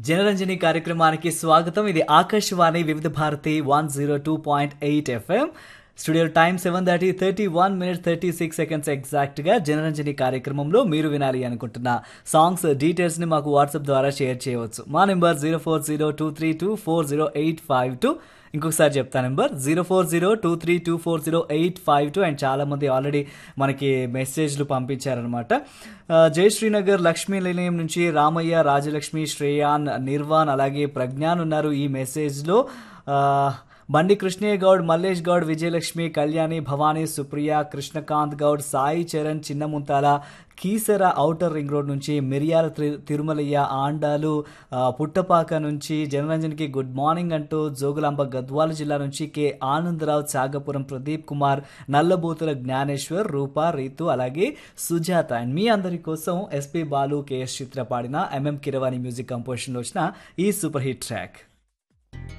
జనరంజని కార్యక్రమానికి స్వాగతం ఇది Akashvani Vividh Bharati one zero two point eight FM studio time seven thirty thirty one minutes thirty six seconds ఎగ్జాక్ట్గా జనరంజని కార్యక్రమంలో మీరు వినాలి అనుకుంటున్న సాంగ్స్ డీటెయిల్స్ని మాకు వాట్సాప్ ద్వారా షేర్ చేయవచ్చు మా number zero four zero two three two four zero eight five two ఇంకొకసారి చెప్తా number zero four zero two three two four zero eight five two and చాలామంది ఆల్రెడీ మనకి మెసేజ్లు పంపించారనమాట జై శ్రీనగర్ లక్ష్మీ నిలయం నుంచి రామయ్య రాజలక్ష్మి శ్రేయాన్ నిర్వాన్ అలాగే ప్రజ్ఞాన్ ఉన్నారు ఈ మెసేజ్లో ఆ, Bandi Krishnaiah Goud Mallesh Goud Vijayalakshmi Kalyani Bhavani Supriya Krishnakanth Goud Sai Charan Chinnamunthala Keesara outer ring road నుంచి మిరియాల తి- తిరుమలయ్య ఆండాలు ఆ, పుట్టపాక నుంచి జనరంజన్కి గుడ్ మార్నింగ్ అంటూ జోగులాంబ గద్వాల జిల్లా నుంచి కె ఆనందరావు చాగపురం ప్రదీప్ కుమార్ నల్లబూతుల జ్ఞానేశ్వర్ రూప రీతు అలాగే సుజాత అండ్ మీ అందరి కోసం ఎస్పి బాలు కెఎస్ చిత్ర పాడిన ఎంఎం కిరవాణి మ్యూజిక్ కంపోజిషన్లో వచ్చిన ఈ సూపర్ హిట్ ట్రాక్